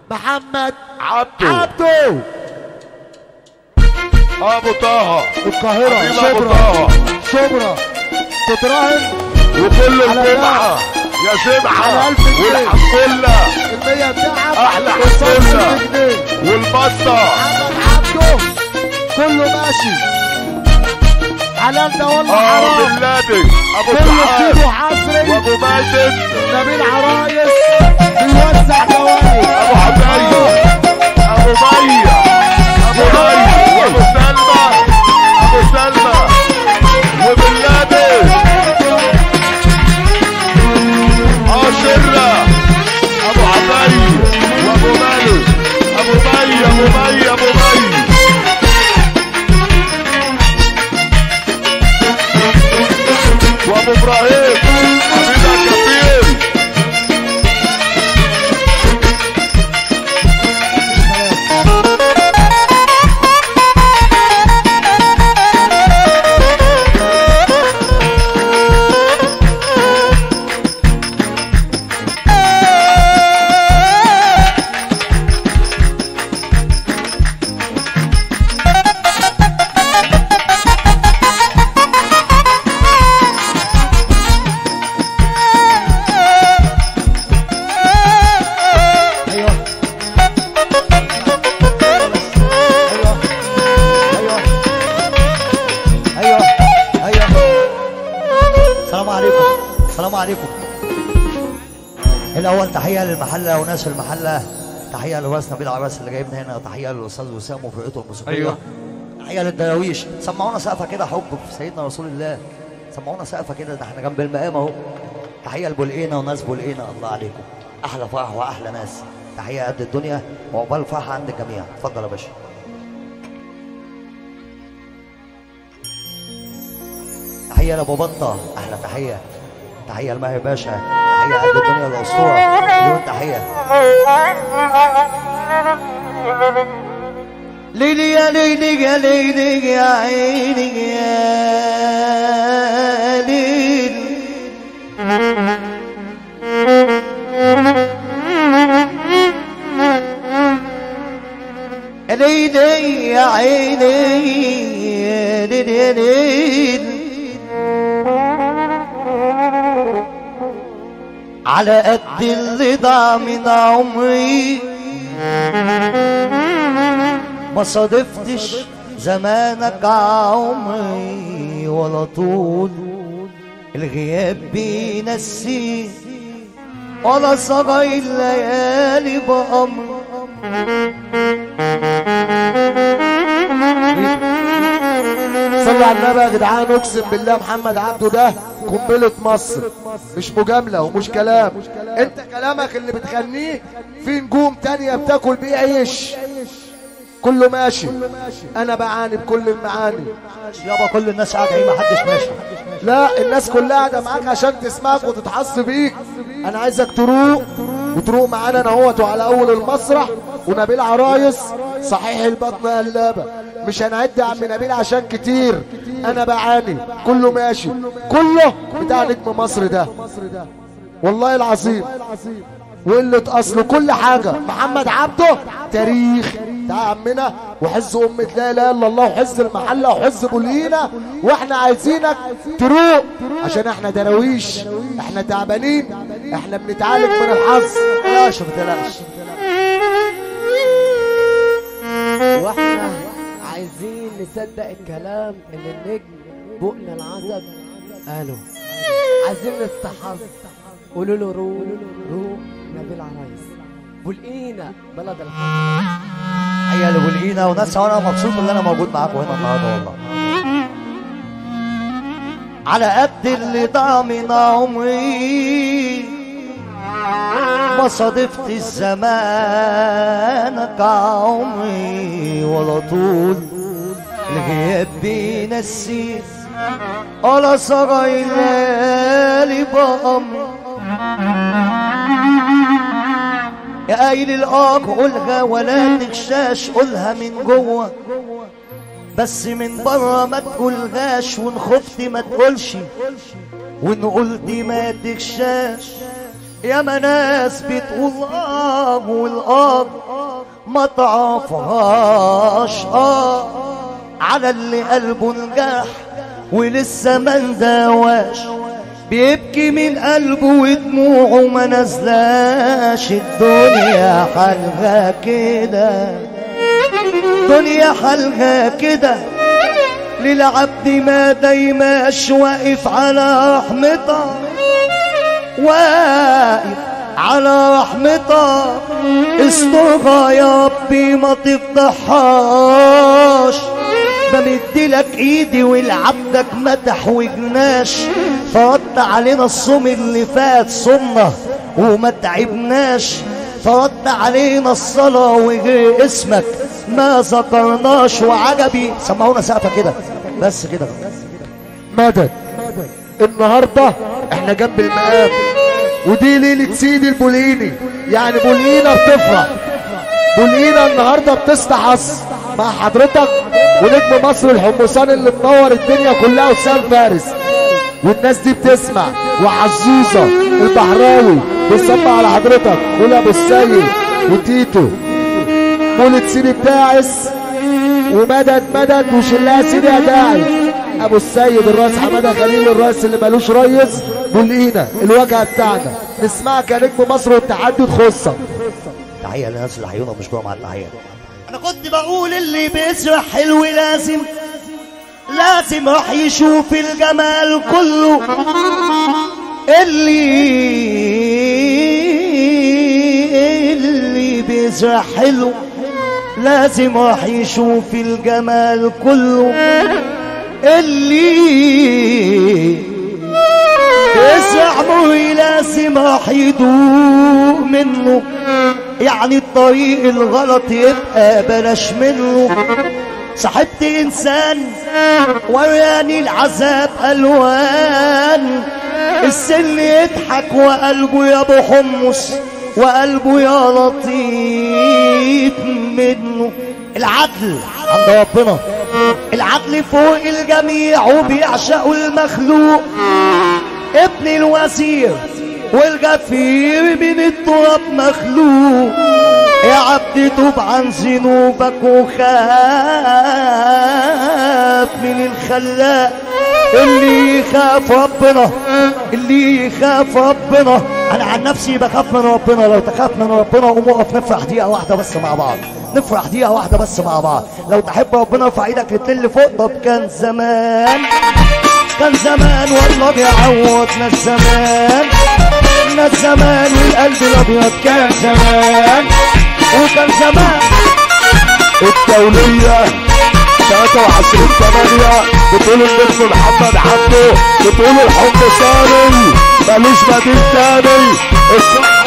محمد عبده عبده ابو طه القاهرة حبيب أبو شبرا طه. شبرا تتراهن وكل على الجمعة يا سمعة على ألف جنيه. والحمدلله المية بتاعك أحلى قصاد حمدلله. 1000 جنيه والبسطة محمد عبده كله ماشي حلال ده ولا اه حرام بن لادن ابو كله سعاد كيلو حصري وابو ماجد نبيل عرايس بيوزع جوائز ابو حبايب ابو مية ابو مية وابو سلمى ابو سلمى وبن لادن اه شرة ابو حبايب وابو مالك ابو مية ابو مية ابو مية وابو ابراهيم حبيبك كبير ايوه ايوه ايوه ايوه ايوه السلام عليكم السلام عليكم الاول تحيه للمحله وناس المحله تحيه لراس نبيل عباس اللي جايبنا هنا تحيه للاستاذ وسام وفرقته الموسيقيه أيوة. تحيه للدراويش سمعونا سقفه كده حب في سيدنا رسول الله سمعونا سقفه كده ده احنا جنب المقام اهو تحيه لبولقينا وناس بولقينا الله عليكم احلى فرح واحلى ناس تحيه قد الدنيا وعقبال الفرحه عند الجميع اتفضل يا باشا تحيه لابو بطه احلى تحيه تحيه لماهر باشا تحيه قد الدنيا الاسطوره مليون تحيه ليلي يا ليلي يا ليلي يا عيني يا ليل يا ليلي يا عيني يا ليل يا ليل على قد اللي ضاع من عمري ما صادفتش زمانك عمري ولا طول الغياب بينسي ولا صغي الليالي بأمر صلوا على النبي يا جدعان اقسم بالله محمد عبده ده قنبله مصر مش مجامله ومش كلام انت كلامك اللي بتغنيه في نجوم تانية بتاكل بيه عيش كله ماشي انا بعاني بكل المعاني يابا كل الناس قاعدة ايه محدش ماشي لا الناس كلها قاعده معاك عشان تسمعك وتتحص بيك انا عايزك تروق وتروق معانا انا اهوت وعلى اول المسرح ونبيل عرايس صحيح البطن قلابه مش هنعد يا عم نبيل عشان كتير انا بعاني كله ماشي كله بتاع نجم مصر ده والله العظيم وقلة اصل كل حاجة محمد عبده تاريخ ده عمنا وحز أمة لا إله إلا الله وحز المحلة وحز بولينا واحنا عايزينك تروق عشان احنا دراويش احنا تعبانين احنا بنتعالج من الحظ تقلقش ما تقلقش واحنا عايزين نصدق الكلام اللي النجم بقنا العزب قالوا عايزين نستحظ قولوا له روح روح نبيل عرايس بولقينا بلد الحب هيا اللي بولقينا وناس وانا مبسوط ان انا موجود معاكم هنا النهارده والله على قد اللي ضاع من عمري ما صادفت الزمان كعمري ولا طول الغياب بينسي ولا صغي الليالي بأمر يا قايل الآك قولها ولا تخشاش قولها من جوه بس من بره ما تقولهاش وان خفت ما تقولش وان قلت ما تخشاش يا ناس بتقول اه والاه ما تعرفهاش اه على اللي قلبه نجاح ولسه ما نداواش بيبكي من قلبه ودموعه ما نزلاش الدنيا حالها كده دنيا حالها كده للعبد ما دايماش واقف على رحمته واقف على رحمته استرها يا ربي ما تفضحهاش بمدلك ايدي ولعبدك ما تحوجناش فرد علينا الصوم اللي فات صمنا وما تعبناش فرد علينا الصلاة وغير اسمك ما ذكرناش وعجبي سمعونا سقفة كده بس كده مدد النهارده احنا جنب المقام ودي ليله سيدي البوليني يعني بولينا بتفرح بولينا النهارده بتستحظ مع حضرتك ونجم مصر الحمصان اللي منور الدنيا كلها وسام فارس والناس دي بتسمع وعزوزه البحراوي بيسمع على حضرتك قول ابو السيد وتيتو مولد سيدي بتاعس ومدد مدد وشلها سيدي يا داعي ابو السيد الراس حماده خليل الراس اللي ملوش ريس بولقينا الواجهه بتاعنا نسمعك يا نجم مصر والتحدي تخصك تحية للناس اللي حيونا مشكورة مع التحية أنا كنت بقول اللي بيسرح حلو لازم لازم راح يشوف الجمال كله اللي اللي بيسرح حلو لازم راح يشوف الجمال كله اللي يسرح مري لازم راح يدوق منه يعني الطريق الغلط يبقى بلاش منه صاحبت انسان وراني العذاب الوان السن يضحك وقلبه يا ابو حمص وقلبه يا لطيف منه العدل عند ربنا العدل فوق الجميع وبيعشقوا المخلوق ابن الوزير والغفير من التراب مخلوق يا عبد توب عن ذنوبك وخاف من الخلاق اللي يخاف ربنا اللي يخاف ربنا انا عن نفسي بخاف من ربنا لو تخاف من ربنا قوم اقف نفرح دقيقه واحده بس مع بعض نفرح دقيقه واحده بس مع بعض لو تحب ربنا ارفع ايدك للتل فوق طب كان زمان كان زمان والله بيعوضنا الزمان كنا الزمان والقلب الابيض كان زمان وكان زمان الدولية 23 8 بتقول النجم محمد عبده بتقول الحب صاري ملوش بديل تاني الصح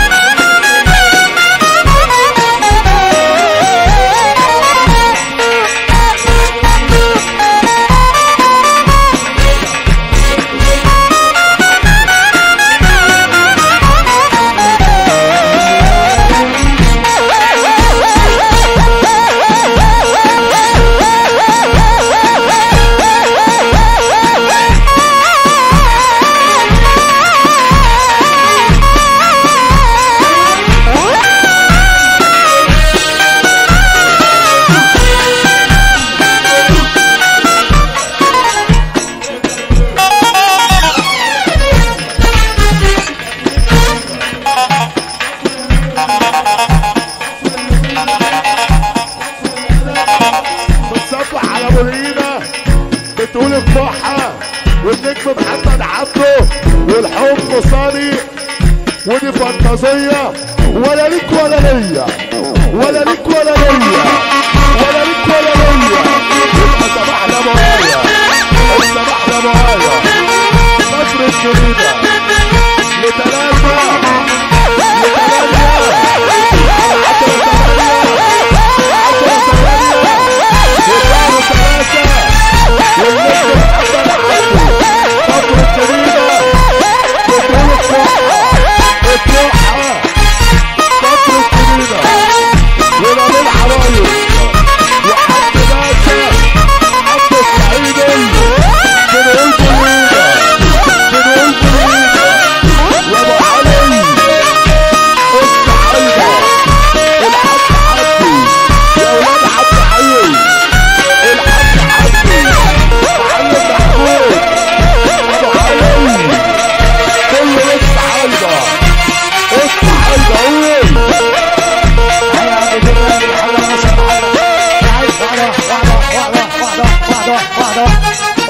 بتصبح على مولينا بتقول الضحى والنجم محمد عبده والحب صاني ودي فانتازية ولا ليك ولا ليا ولا ليك ولا ليا ولا ليك ولا ليا يبقى سمحنا معايا سمحنا معايا مصر الجديدة لثلاثة لثلاثة عشرة ثمانية عشرة ثمانية وكانوا ثلاثة والنجم محمد عبده مصر الجديدة بتقول الصحة الصحة مصر الجديدة ونبيل حرايق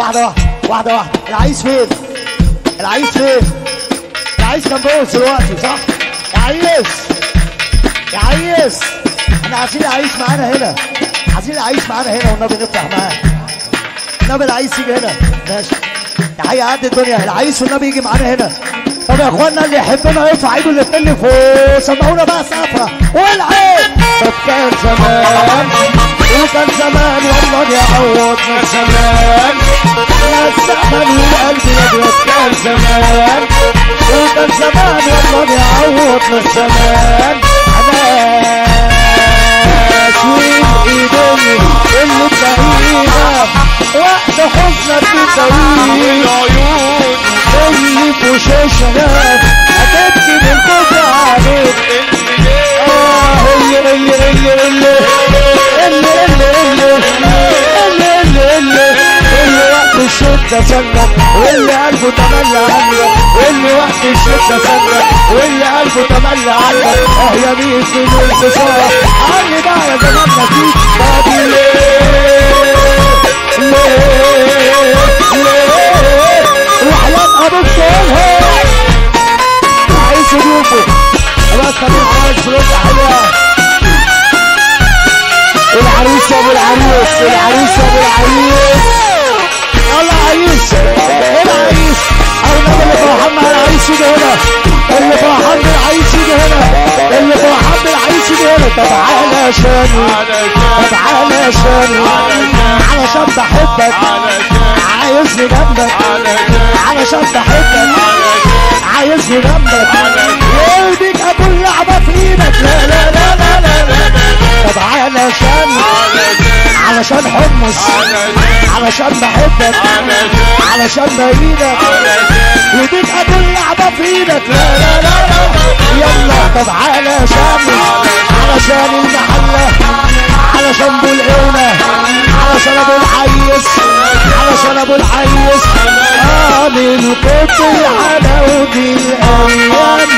واحده واحده واحده العريس فين العريس فين العريس كان بيرقص دلوقتي صح يا عريس يا عريس احنا عايزين العريس معانا هنا عايزين العريس معانا هنا والنبي نفتح معاه النبي العريس يجي هنا ماشي تحية قد الدنيا العريس والنبي يجي معانا هنا طب يا اخوانا اللي يحبنا يرفع ايده الاثنين لفوق سمعونا بقى سقفها والعين طب كان زمان وكان زمان والله يعوضنا زمان يا الزمن والقلب الابيض كان زمان وكان زمان والله يعوضنا الزمان ناس والايدين اللي تلاقينا وقت حزنك بتسويه العيون اللي في وشوشنا هتبكي من كتر عليك اه اللي اللي اللي اللي اللي اللي اللي اللي اللي اللي اللي وقت الشدة سنك واللي قلبه تملى عنك واللي وقت الشدة سنك واللي قلبه تملى عنك اه يا مين في الانتصار علي بقى يا زماننا فيك طب ليه ليه ليه وحياة ابوك تقولها عايز يشوفه خلاص خلينا عايز فلوس حلوه العريس يا ابو العريس العريس يا ابو العريس يلا عريس العريس او النبي اللي فرحان مع العريس يجي هنا اللي فرحان بالعريس يجي هنا اللي فرحان بالعريس يجي هنا طب تعالى شاني طب تعالى شاني علشان بحبك عايزني جنبك علشان بحبك عايزني جنبك يرضيك ابو اللعبه في ايدك لا لا لا لا لا لا طب علشان علشان حمص علشان بحبك علشان بايدك يديك ابو اللعبه في ايدك لا لا لا لا يلا طب علشان علشان المحله علشان ابو العينه علشان ابو العيس علشان ابو العيس اه من كتر حلاوه الايام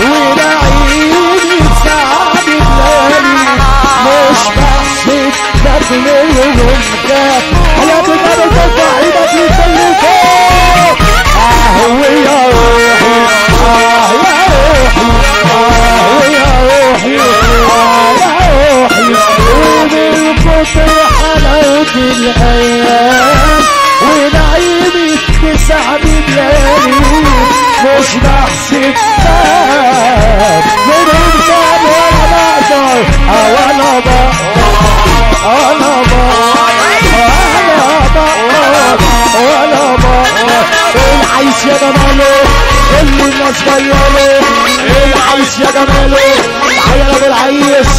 ونعيم سعد الليالي مش بحسب بدلهم كاف حياتي كانت ترفع ايدك لكل فوق اه يا روحي اه يا روحي اه يا روحي اه يا روحي ومن كتر حلاوة الايام ونعيمي تسعد الليالي مش بحسب باب من انسان ولا بقدر او انا بقدر انا بقدر انا بقدر انا بقدر العيش يا جماله اللي الناس بياله العيش يا جماله تعالى ابو العيش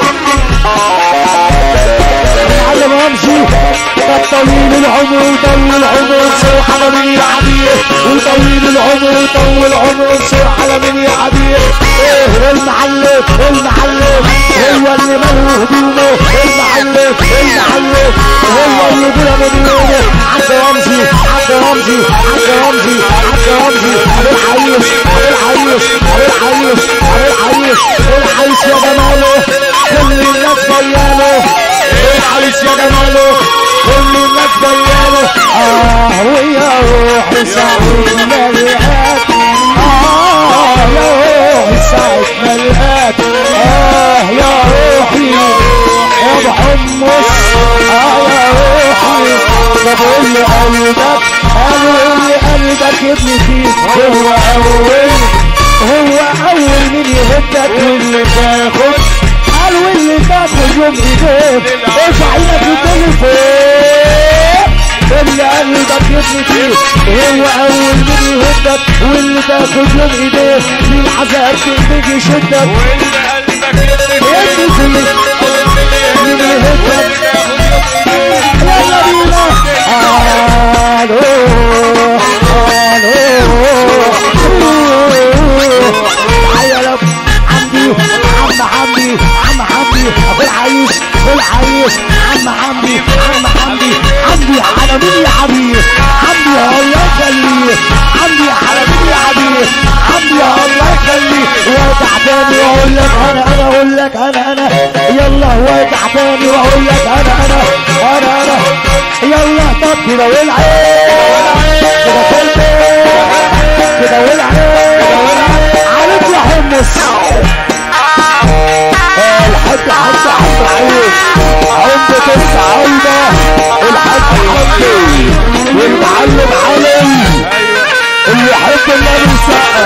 علم امشي طب طويل العمر وطول العمر صوح على من يا عبير وطويل العمر وطول العمر صوح على من يا عبير ايه المعلم المعلم هو اللي ملوه هدومه المعلم المعلم هو اللي بلا مديونه عبد رمزي عبد رمزي عبد رمزي عبد رمزي ابو العيش ابو العيش ابو العيش ابو العيش العيش يا جماله كل الناس بياله العريس يا جماله كل الناس بياله اه ويا روحي سعيد ملهات اه يا روحي سعيد ملهات اه يا روحي يا ابو حمص اه يا روحي طب قول لي قلبك قالوا لي قلبك ابني فيك هو اول هو اول من يهدك واللي تاخد قال واللي تاخد يوم ايديك ارفع ايدك لكل فوق اللي قلبك يبني فيه هو اول من يهدك واللي تاخد يوم ايديك في العذاب تيجي يشدك يبني فيه من يهدك يلا بينا الو الو تعالى يا عمي عم حمدي عم حمدي ابو العيش ابو العيش عم حمدي عم حمدي حمدي على مين يا حبيب حمدي الله يخليه حمدي على مين يا حبيب حمدي الله يخليه وارجع تاني واقول لك انا انا اقول لك انا انا يلا وارجع تاني واقول لك انا انا انا انا يلا طب كده والعين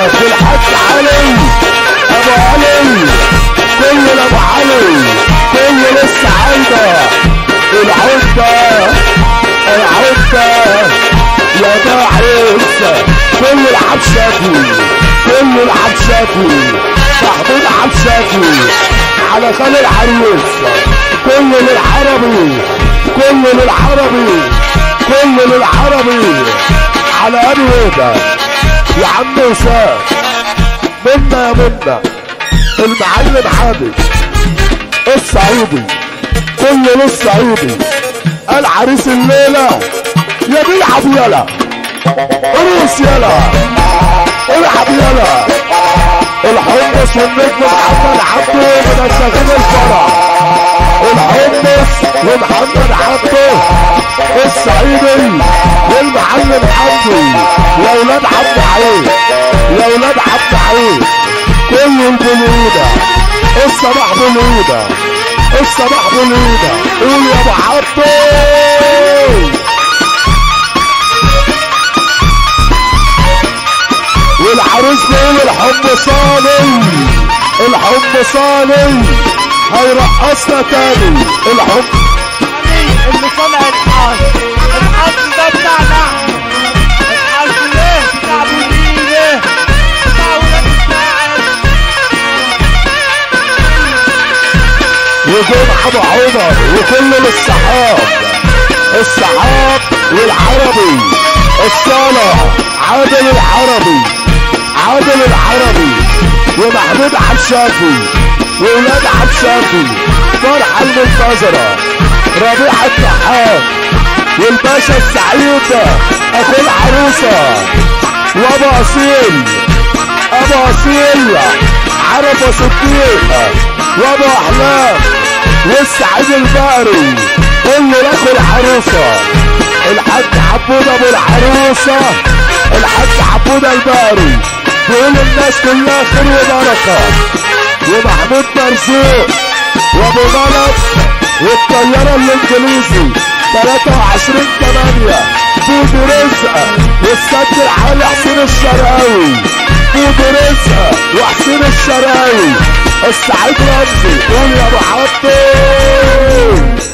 الحاج علي ابو علي كل ابو علي كل لسه عايده العده العده يا داعس كل العبشاتي كل العبشاتي محمود عبشاتي على خال العريس كل للعربي كل للعربي كل للعربي على ابي هدى يا عم وسام منا يا منا المعلم عادل الصعيدي كل للصعيدي العريس الليله يا بيلعب يلا قروس يلا العب يلا الحمص والنجم محمد عبده من الشغل الفرح الحمص ومحمد عبده الصعيدي والمعلم حمدي يا ولاد عبد علي يا ولاد عبد علي كل البلوده الصباح بلوده الصباح بلوده قول يا ابو عبده والعروس بيقول الحب صالي الحب صالي هيرقصنا تاني الحب اللي طلع الحظ الحظ ده بتاعنا الحظ ليه بتاع بوليه بتاع ولاد الشاعر وجود ابو عمر وكل الصحاب الصحاب والعربي الصالة عادل العربي عادل العربي ومحمود عبشافي وولاد عبشافي فرحة المنتظرة ربيع الضحاك والباشا السعيد اخو العروسة وابو اصيل ابو اصيل عرفة صديق وابو احلام والسعيد البقري كل لاخو العروسة الحاج عبود ابو العروسة الحاج عبود البقري بيقول الناس كلها خير وبركة ومحمود مرزوق وابو ملك والطيارة الانجليزي 23 8 فود رزق والسد العالي حسين الشرقاوي فود رزق وحسين الشرقاوي السعيد رمزي قول يا ابو عبده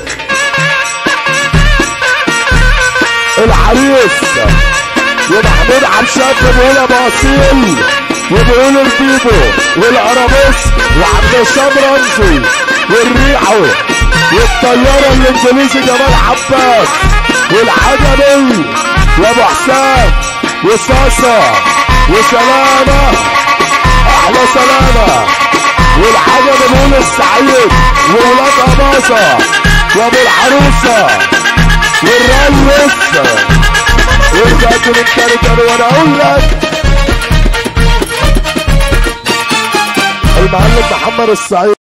العريس ومحمود عبشات بيقول ابو اصيل وبيقول البيبو والقرابيس وعبد الشام رمزي والريحو والطياره الانجليزي جمال عباس والعجمي وابو حسام وصاصه وسلامه احلى سلامه والعجب بيقول السعيد وولاد اباظه وابو العروسه والريس ورجعت للكاركتر وانا اقول لك المعلم محمد السعيد